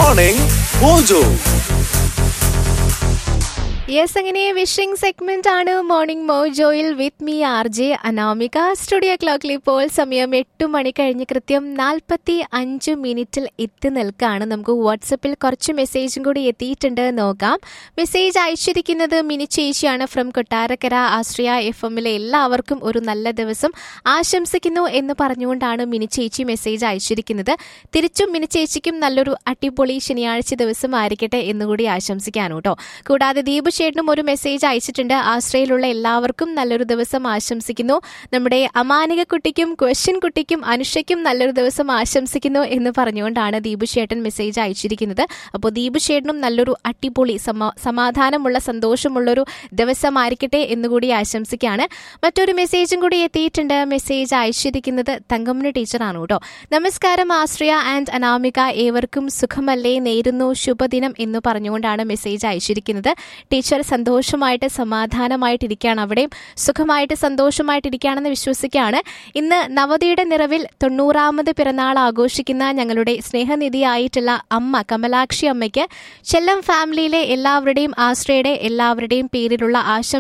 Morning Mojo. Yes അങ്ങനെ wishing segment ആണ് morning മോജോയിൽ with me R J Anamika studio ക്ലോക്കിൽ ഇപ്പോൾ സമയം എട്ട് മണി കഴിഞ്ഞ് കൃത്യം നാൽപ്പത്തി അഞ്ച് മിനിറ്റിൽ എത്തി നിൽക്കുകയാണ് നമുക്ക് വാട്സപ്പിൽ കുറച്ച് മെസ്സേജും കൂടി എത്തിയിട്ടുണ്ട് നോക്കാം മെസ്സേജ് അയച്ചിരിക്കുന്നത് മിനി ചേച്ചിയാണ് ഫ്രം കൊട്ടാരക്കര ആശ്രയ എഫ് എമ്മിലെ എല്ലാവർക്കും ഒരു നല്ല ദിവസം ആശംസിക്കുന്നു എന്ന് പറഞ്ഞുകൊണ്ടാണ് മിനി ചേച്ചി മെസ്സേജ് അയച്ചിരിക്കുന്നത് തിരിച്ചും മിനി ചേച്ചിക്കും നല്ലൊരു അടിപൊളി ശനിയാഴ്ച ദിവസം ആയിരിക്കട്ടെ എന്നുകൂടി ആശംസിക്കാനു കേട്ടോ കൂടാതെ ദീപു ചേട്ടനും ഒരു മെസ്സേജ് അയച്ചിട്ടുണ്ട് ആശ്രയിലുള്ള എല്ലാവർക്കും നല്ലൊരു ദിവസം ആശംസിക്കുന്നു നമ്മുടെ അമാനിക കുട്ടിക്കും ക്വസ്റ്റ്യൻ കുട്ടിക്കും അനുഷയ്ക്കും നല്ലൊരു ദിവസം ആശംസിക്കുന്നു എന്ന് പറഞ്ഞുകൊണ്ടാണ് ദീപു ചേട്ടൻ മെസ്സേജ് അയച്ചിരിക്കുന്നത് അപ്പോൾ ദീപു ചേട്ടനും നല്ലൊരു അടിപൊളി സമ സമാധാനമുള്ള സന്തോഷമുള്ളൊരു ദിവസമായിരിക്കട്ടെ എന്നുകൂടി ആശംസിക്കുകയാണ് മറ്റൊരു മെസ്സേജും കൂടി എത്തിയിട്ടുണ്ട് മെസ്സേജ് അയച്ചിരിക്കുന്നത് തങ്കമ്മന് ടീച്ചറാണ് കേട്ടോ നമസ്കാരം ആശ്രയ ആൻഡ് അനാമിക ഏവർക്കും സുഖമല്ലേ നേരുന്നു ശുഭദിനം എന്ന് പറഞ്ഞുകൊണ്ടാണ് മെസ്സേജ് അയച്ചിരിക്കുന്നത് ടീച്ചർ സന്തോഷമായിട്ട് സമാധാനമായിട്ടിരിക്കുകയാണ് അവിടെയും സുഖമായിട്ട് സന്തോഷമായിട്ടിരിക്കുകയാണെന്ന് വിശ്വസിക്കുകയാണ് ഇന്ന് നവതിയുടെ നിറവിൽ തൊണ്ണൂറാമത് പിറന്നാൾ ആഘോഷിക്കുന്ന ഞങ്ങളുടെ സ്നേഹനിധിയായിട്ടുള്ള അമ്മ കമലാക്ഷി അമ്മയ്ക്ക് ചെല്ലം ഫാമിലിയിലെ എല്ലാവരുടെയും ആശ്രയുടെ എല്ലാവരുടെയും പേരിലുള്ള ആശംസ